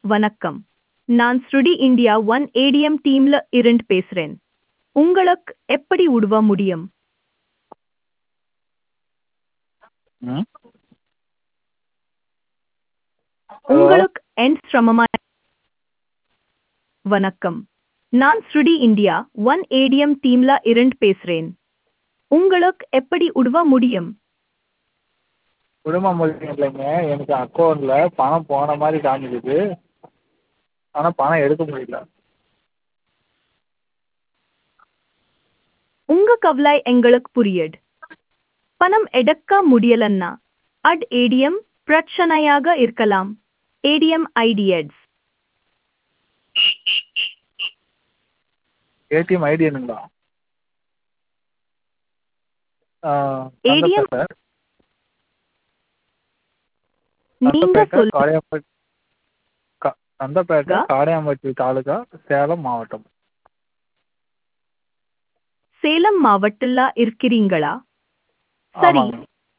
வணக்கம் நான் ஸ்ருடி இந்தியா ஒன் ஏடிஎம் டீம்ல இருந்து பேசுறேன் உங்களுக்கு எப்படி உதவ முடியும் ம் உங்களுக்கு என் சிரமமா வணக்கம் நான் ஸ்ருடி இந்தியா ஒன் ஏடிஎம் டீம்ல இருந்து பேசுறேன் உங்களுக்கு எப்படி உதவ முடியும் குடும்ப முடியும் இல்லைங்க எனக்கு அக்கௌண்ட்டில் பணம் போன மாதிரி காமிக்குது ஆனால் பணம் எடுக்க முடியல உங்க கவலை எங்களுக்கு புரியுது பணம் எடுக்க முடியலன்னா அட் ஏடிஎம் பிரச்சனையாக இருக்கலாம் ஏடிஎம் ஐடிஎட்ஸ் ஏடிஎம் ஐடி என்னங்களா ADM சந்தப்பேட்டை நீங்க சந்தப்பேட்டை சொல் காளியாம்பட்டி க- சந்தப்பேட்டை கா? காளியாம்பட்டி தாலுகா சேலம் மாவட்டம் சேலம் மாவட்டத்துல இருக்கிறீங்களா சரி ஆமாங்க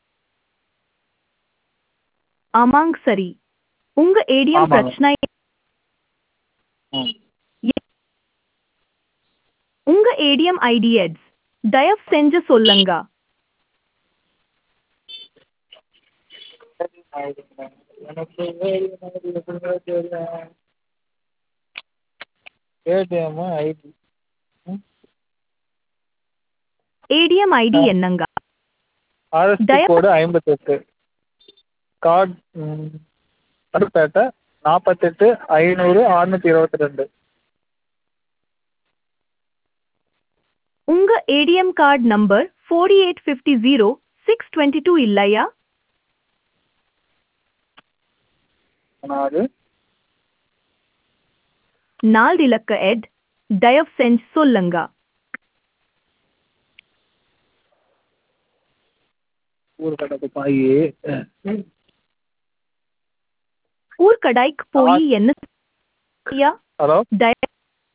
ஆமாங்க சரி உங்க ஏடிஎம் ஆமாங்க. பிரச்சனை ம் உங்க ஏடிஎம் ஐடிஎட்ஸ் தயவு செஞ்சு சொல்லுங்க எனக்கு ஏடிஎம் ஐடி ஏடிஎம் ஐடி என்னங்க ஆர்எஸ்டி தயவு- கோடு ஐம்பத்தெட்டு கார்டு சந்தப்பேட்டை நாற்பத்தெட்டு ஐநூறு அறுநூத்தி இருபத்தி ரெண்டு உங்க ATM card number forty eight fifty zero six twenty two இல்லையா ஆனால் அது நாலு இலக்க எட் தயவு செஞ்சு சொல்லுங்க ஊர் கட்டக்கு பாய் ஊர்கடைக்கு போய் என்ன செய்யா? ஹலோ தய-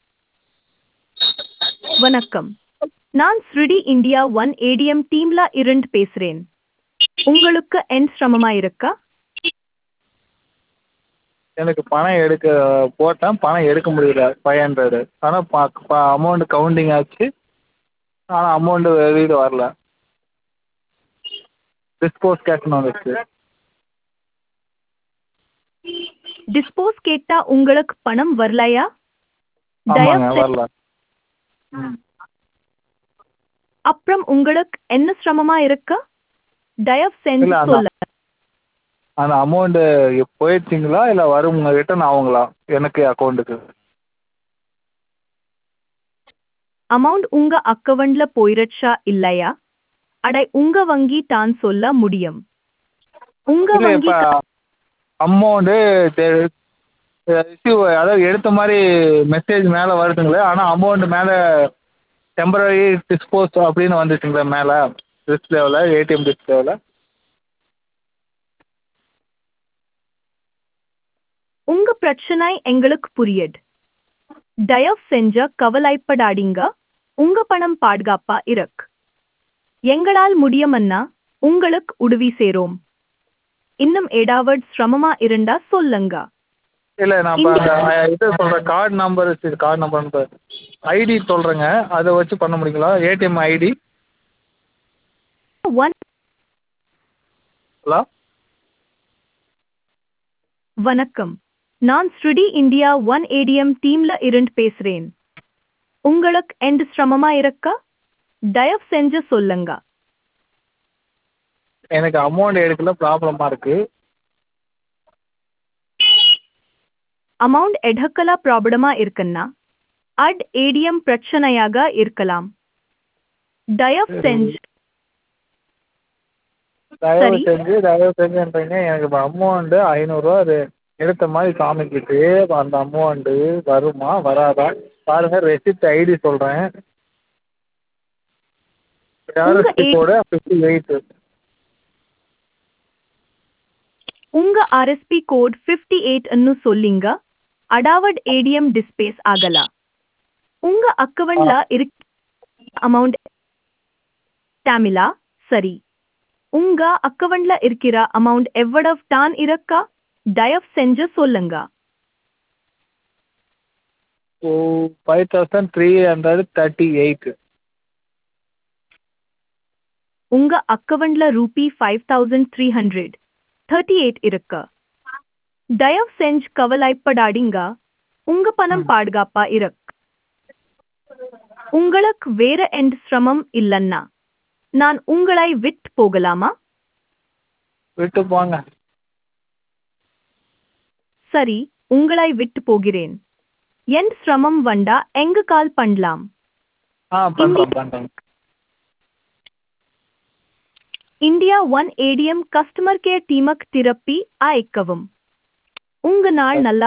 வணக்கம் நான் ஸ்ருடி இந்தியா ஒன் ஏடிஎம் டீம்ல இருந்து பேசுறேன் உங்களுக்கு என் சிரமமா இருக்கா எனக்கு பணம் எடுக்க போட்டேன் பணம் எடுக்க முடியல ஃபைவ் ஹண்ட்ரடு ஆனால் அமௌண்ட் கவுண்டிங் ஆச்சு ஆனால் அமௌண்ட்டு வெளியில் வரல டிஸ்போஸ் கேஷ்னு வந்துச்சு டிஸ்போஸ் கேட்டா உங்களுக்கு பணம் வரலையா தயவு ஆமாங்க செஞ்சு- வரல ம் அப்புறம் உங்களுக்கு என்ன சிரமமா இருக்கு தயவு செஞ்சு இல்ல, அதான். சொல்ல அந்த அமௌண்ட்டு போயிடுச்சிங்களா இல்லை வரும் ரிட்டர்ன் ஆகுங்களா எனக்கு அக்கௌண்ட்டுக்கு அமௌண்ட் உங்க அக்கவுண்ட்ல போயிருச்சா இல்லையா அடை உங்க வங்கி தான் சொல்ல முடியும் உங்க இல்லை வங்கி இப்போ அமௌண்ட்டு ரிசீவ் அதாவது எடுத்த மாதிரி மெசேஜ் மேலே வருதுங்களே ஆனால் அமௌண்ட் மேலே டெம்பரரி டிஸ்போஸ் அப்படின்னு வந்துச்சுங்களே மேலே டிஸ்பிளேவில் ஏடிஎம் டிஸ்பிளேவில் உங்க பிரச்சனை எங்களுக்கு புரியுது தயவு செஞ்ச கவலைப்படாதீங்க உங்க பணம் பாதுகாப்பா இருக்கு எங்களால் முடியுமன்னா உங்களுக்கு உதவி சேரோம் இன்னும் ஏதாவது சிரமமா இருந்தா சொல்லுங்க இல்லை நான் இப்போ அந்த இது சொல்கிறேன் card number card number ID சொல்கிறேங்க அதை வச்சு பண்ண முடியுங்களா ஏடிஎம் ஐடி ஒன் ஹலோ வணக்கம் நான் ஸ்ருடி இந்தியா ஒன் ஏடிஎம் டீம்ல இருந்து பேசுறேன் உங்களுக்கு எந்த சிரமமா இருக்கா தயவு செஞ்சு சொல்லுங்க எனக்கு அமௌண்ட் எடுக்கல ப்ராப்ளமாக இருக்குது அமௌண்ட் எடுக்கல ப்ராப்ளமா இருக்குன்னா அட் ஏடிஎம் பிரச்சனையாக இருக்கலாம் தயவு செஞ்சு தயவு சரி. செஞ்சு தயவு செஞ்சுன்றீங்க எனக்கு இப்போ அமௌண்ட்டு ஐநூறுரூவா அது எடுத்த மாதிரி காமிக்குது அந்த அமௌண்ட்டு வருமா வராதா பாருங்கள் ரெசிப்ட் ஐடி சொல்கிறேன் RST A- code fifty eight உங்க ஆர்எஸ்பி கோட் ஃபிஃப்டி எயிட் அன்னு சொல்லிங்க அடாவட் ஏடிஎம் டிஸ்பேஸ் ஆகல உங்க அக்கவுண்ட்ல இருக்க அமௌண்ட் தமிழா சரி உங்க அக்கவுண்ட்ல இருக்கிற அமௌண்ட் எவ்வளவு தான் இருக்கா தயவு செஞ்சு சொல்லுங்க ஓ five thousand three hundred thirty eight உங்க அக்கவுண்ட்ல rupee five thousand three hundred thirty eight இருக்கு தயவு செஞ்சு கவலைப்படாதீங்க உங்க பணம் பாதுகாப்பா இருக்கு உங்களுக்கு வேற எந்த சிரமம் இல்லைன்னா நான் உங்களை விட்டு போகலாமா விட்டு போங்க சரி உங்களை விட்டு போகிறேன் எந்த சிரமம் வந்தா எங்க கால் பண்ணலாம் ஆ பண்ணுறேன் பண்ணுறேன் India one ATM customer care டீமக் திருப்பி அழைக்கவும் உங்க நாள் நல்லா